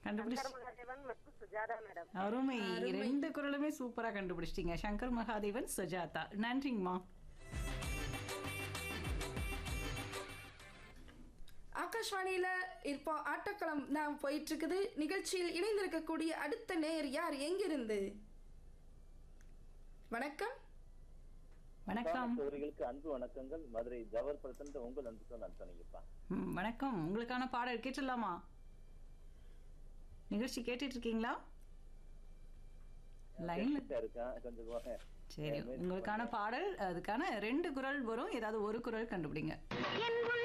கண்டுபிடிச்சு சங்கர் மகாதேவன் மற்றும் சுஜாதா மேடம் அருமை ரெண்டு குரலுமே சூப்பரா கண்டுபிடிச்சிட்டீங்க சங்கர் மகாதேவன் சுஜாதா நன்றிங்கம்மா ஆகாஷ்வாணியில இப்போ ஆட்டக்களம் தான் போயிட்டு இருக்குது நிகழ்ச்சியில் இணைந்திருக்கக்கூடிய அடுத்த நேயர் யார் எங்கிருந்து வணக்கம் வணக்கம் சோதரிகளுக்கு அன்பு வணக்கங்கள் மதுரை ஜவஹர் பிரசன்ட் உங்கள் அன்புக்கு நான் சொன்னீங்கப்பா ம், வணக்கம் உங்களுக்கான பாடல் கேட்டுடலாமா நிகழ்ச்சி கேட்டுட்டு இருக்கீங்களா லைன்ல இருக்கேன் கொஞ்சம் சரி உங்களுக்கான பாடல் அதுக்கான ரெண்டு குரல் வரும் ஏதாவது ஒரு குரல் கண்டுபிடிங்க